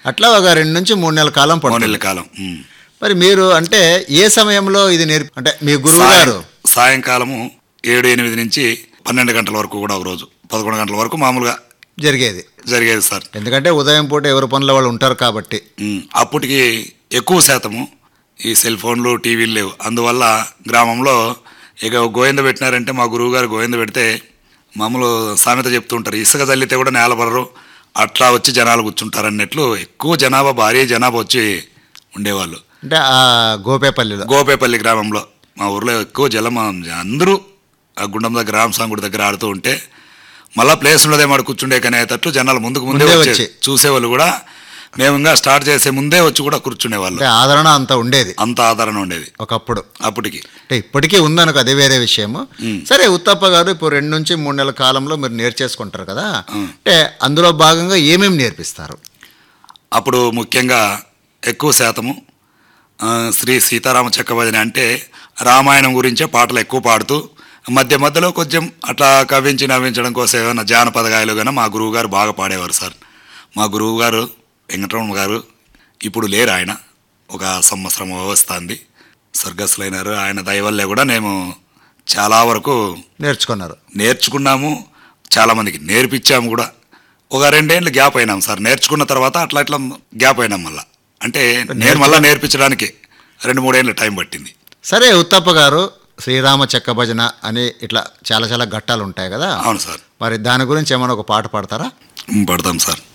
అట్లా ఒక రెండు నుంచి మూడు నెలల కాలం మూడు పడుతుంది నెలల కాలం ఉమ్. మరి మీరు అంటే ఏ సమయంలో ఇది నేర్పి అంటే మీ గురువు గారు సాయం- సాయంకాలము ఏడు ఎనిమిది నుంచి పన్నెండు గంటల వరకు కూడా ఒక రోజు పదకొండు గంటల వరకు మామూలుగా జరిగేది జరిగేది సార్ ఎందుకంటే ఉదయం పూట ఎవరి పనుల వాళ్ళు ఉంటారు కాబట్టి ఉమ్, అప్పటికి ఎక్కువ శాతము ఈ సెల్ ఫోన్లు టీవీలు లేవు అందువల్ల గ్రామంలో ఇక గోవింద పెట్టినారంటే మా గురువుగారు గోవింద పెడితే మామూలు సామెత చెప్తూ ఉంటారు ఇసుక చల్లితే కూడా నేలబడరు అట్లా వచ్చి జనాలు కూర్చుంటారు అన్నట్లు ఎక్కువ జనాభా భారీ జనాభా వచ్చి ఉండేవాళ్ళు అంటే ఆ గోపేపల్లిలో గోపేపల్లి గ్రామంలో మా ఊర్లో ఎక్కువ జలం అందరూ ఆ గుండం దగ్గర రామస్వామి గుడి దగ్గర ఆడుతూ ఉంటే మళ్ళా ప్లేస్ ఉన్నదే మాట కూర్చుండే కనేటట్లు జనాలు ముందుకు ముందే ముందే వచ్చి వచ్చి. చూసేవాళ్ళు కూడా మేము ఇంకా స్టార్ట్ చేసే ముందే వచ్చి కూడా కూర్చునేవాళ్ళు అంటే ఆదరణ అంత ఉండేది అంత ఆదరణ ఉండేది ఒకప్పుడు అప్పటికి అంటే ఇప్పటికీ ఉందనుకో అదే వేరే విషయము మ్. సరే ఉత్తప్ప గారు ఇప్పుడు రెండు నుంచి మూడు నెలల కాలంలో మీరు నేర్చేసుకుంటారు కదా మ్. అంటే అందులో భాగంగా ఏమేమి నేర్పిస్తారు అప్పుడు ముఖ్యంగా ఎక్కువ శాతము ఆ, శ్రీ సీతారామ చక్కభజన అంటే రామాయణం గురించే పాటలు ఎక్కువ పాడుతూ మధ్య మధ్యలో కొంచెం అట్లా కవించి నవ్వించడం కోసం ఏమైనా జానపద గాయలు కానీ మా గురువు గారు బాగా పాడేవారు సార్ మా గురువు గారు వెంకటరమణ గారు ఇప్పుడు లేరు ఆయన ఒక సంవత్సరం వస్తుంది స్వర్గస్థులైనారు ఆయన దయవల్లే కూడా మేము చాలా వరకు నేర్చుకున్నారు నేర్చుకున్నాము చాలామందికి నేర్పించాము కూడా ఒక రెండేళ్ళు గ్యాప్ అయినాం సార్ నేర్చుకున్న తర్వాత అట్లా ఇట్లా గ్యాప్ అయినాం మళ్ళా అంటే నేను మళ్ళీ నేర్పించడానికి రెండు మూడేళ్ళు టైం పట్టింది సరే ఉత్తప్ప గారు శ్రీరామ చెక్క భజన అని ఇట్లా చాలా చాలా ఘట్టాలు ఉంటాయి కదా అవును సార్ మరి దాని గురించి ఏమైనా ఒక పాట పాడతారా పడతాం సార్